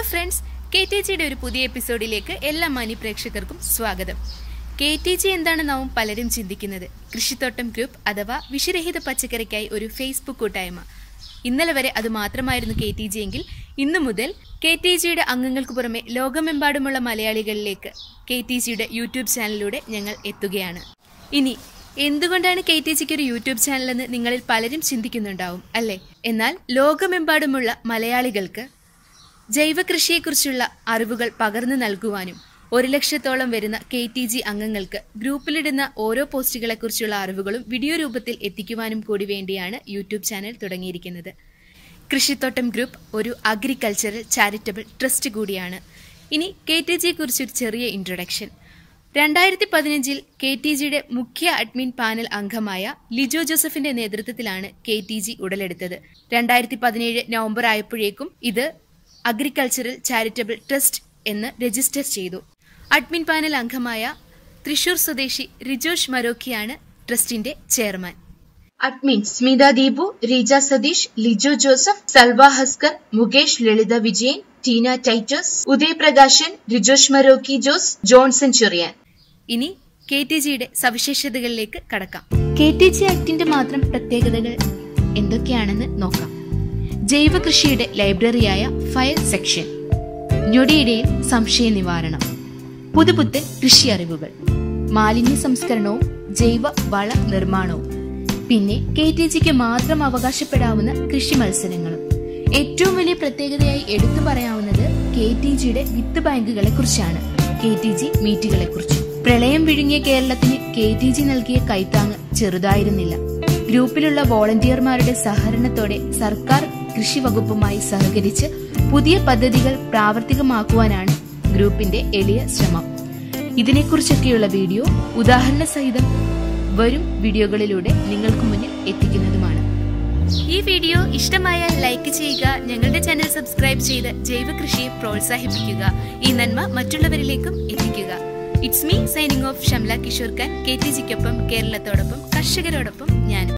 friends K T ജിയുടെ ഒരു പുതിയ എപ്പിസോഡിലേക്ക് എല്ലാ മാന്യ പ്രേക്ഷകർക്കും സ്വാഗതം കെ ടി ജി എന്താണെന്നാവും പലരും ചിന്തിക്കുന്നത് കൃഷിത്തോട്ടം ഗ്രൂപ്പ് അഥവാ വിഷരഹിത പച്ചക്കറിക്കായി ഒരു ഫേസ്ബുക്ക് കൂട്ടായ്മ ഇന്നലെ വരെ അത് മാത്രമായിരുന്നു കെ ടി ജി എങ്കിൽ ഇന്നു മുതൽ കെ ടി ജിയുടെ അംഗങ്ങൾക്ക് പുറമെ ലോകമെമ്പാടുമുള്ള മലയാളികളിലേക്ക് കെ ടി ജിയുടെ യൂട്യൂബ് ചാനലിലൂടെ ഞങ്ങൾ എത്തുകയാണ് ഇനി എന്തുകൊണ്ടാണ് കെ ടി ജിക്ക് ഒരു യൂട്യൂബ് ചാനലെന്ന് നിങ്ങളിൽ പലരും ചിന്തിക്കുന്നുണ്ടാവും അല്ലേ എന്നാൽ ലോകമെമ്പാടുമുള്ള മലയാളികൾക്ക് ജൈവ കൃഷിയെക്കുറിച്ചുള്ള അറിവുകൾ പകർന്നു നൽകുവാനും ഒരു ലക്ഷത്തോളം വരുന്ന കെ ടി ജി അംഗങ്ങൾക്ക് ഗ്രൂപ്പിലിടുന്ന ഓരോ പോസ്റ്റുകളെക്കുറിച്ചുള്ള അറിവുകളും വീഡിയോ രൂപത്തിൽ എത്തിക്കുവാനും കൂടി വേണ്ടിയാണ് യൂട്യൂബ് ചാനൽ തുടങ്ങിയിരിക്കുന്നത് കൃഷിത്തോട്ടം ഗ്രൂപ്പ് ഒരു അഗ്രികൾച്ചറൽ ചാരിറ്റബിൾ ട്രസ്റ്റ് കൂടിയാണ് ഇനി കെ ടി ജിയെക്കുറിച്ചൊരു ചെറിയ ഇൻട്രൊഡക്ഷൻ രണ്ടായിരത്തി പതിനഞ്ചിൽ കെ ടി ജിയുടെ മുഖ്യ അഡ്മിൻ പാനൽ അംഗമായ ലിജോ ജോസഫിന്റെ നേതൃത്വത്തിലാണ് കെ ടി ജി ഉടലെടുത്തത് രണ്ടായിരത്തി പതിനേഴ് നവംബർ ആയപ്പോഴേക്കും ഇത് അഗ്രികൾച്ചറൽ ചാരിറ്റബിൾ ട്രസ്റ്റ് എന്ന് രജിസ്റ്റർ ചെയ്തു അഡ്മിൻ പാനൽ അംഗമായ തൃശൂർ സ്വദേശി റിജോഷ് മരോക്കിയാണ് ട്രസ്റ്റിന്റെ ചെയർമാൻ അഡ്മിൻ സ്മിത ദീപു റീജ സതീഷ് ലിജോ ജോസഫ് സൽവ ഹസ്കർ മുകേഷ് ലളിത വിജയൻ ടീന ടൈറ്റസ് ഉദയപ്രകാശൻ റിജോഷ് മരോക്കി ജോസ് ജോൺസൺ ചെറിയാൻ ഇനി കെ ടി ജിയുടെ സവിശേഷതകളിലേക്ക് കടക്കാം കെ ടി ജി ആക്ടിന്റെ മാത്രം പ്രത്യേകതകൾ എന്തൊക്കെയാണെന്ന് നോക്കാം ജൈവ കൃഷിയുടെ ലൈബ്രറിയായ ഫയൽ സെക്ഷൻ ഞൊടിയിടയിൽ സംശയ നിവാരണം പുതുപുത്തൻ കൃഷി അറിവുകൾ മാലിന്യ സംസ്കരണവും ജൈവ വള നിർമ്മാണവും പിന്നെ കെ ടി ജിക്ക് മാത്രം അവകാശപ്പെടാവുന്ന കൃഷി മത്സരങ്ങളും ഏറ്റവും വലിയ പ്രത്യേകതയായി എടുത്തു പറയാവുന്നത് കെ ടി ജിയുടെ വിത്ത് ബാങ്കുകളെ കുറിച്ചാണ് കെ ടി ജി മീറ്റുകളെ കുറിച്ച് പ്രളയം വിഴുങ്ങിയ കേരളത്തിന് കെ ടി ജി നൽകിയ കൈത്താങ് ചെറുതായിരുന്നില്ല ഗ്രൂപ്പിലുള്ള വോളണ്ടിയർമാരുടെ സഹകരണത്തോടെ സർക്കാർ കൃഷി വകുപ്പുമായി സഹകരിച്ച് പുതിയ പദ്ധതികൾ പ്രാവർത്തികമാക്കുവാനാണ് ഗ്രൂപ്പിന്റെ എളിയ ശ്രമം ഇതിനെക്കുറിച്ചൊക്കെയുള്ള വീഡിയോ ഉദാഹരണ സഹിതം വരും വീഡിയോകളിലൂടെ നിങ്ങൾക്ക് മുന്നിൽ എത്തിക്കുന്നതുമാണ് ഈ വീഡിയോ ഇഷ്ടമായാൽ ലൈക്ക് ചെയ്യുക ഞങ്ങളുടെ ചാനൽ സബ്സ്ക്രൈബ് ചെയ്ത് ജൈവ കൃഷിയെ പ്രോത്സാഹിപ്പിക്കുക ഈ നന്മ മറ്റുള്ളവരിലേക്കും എത്തിക്കുക it's me signing off Shamla Kishore Khan K T ജിക്കൊപ്പം കേരളത്തോടൊപ്പം കർഷകരോടൊപ്പം ഞാനും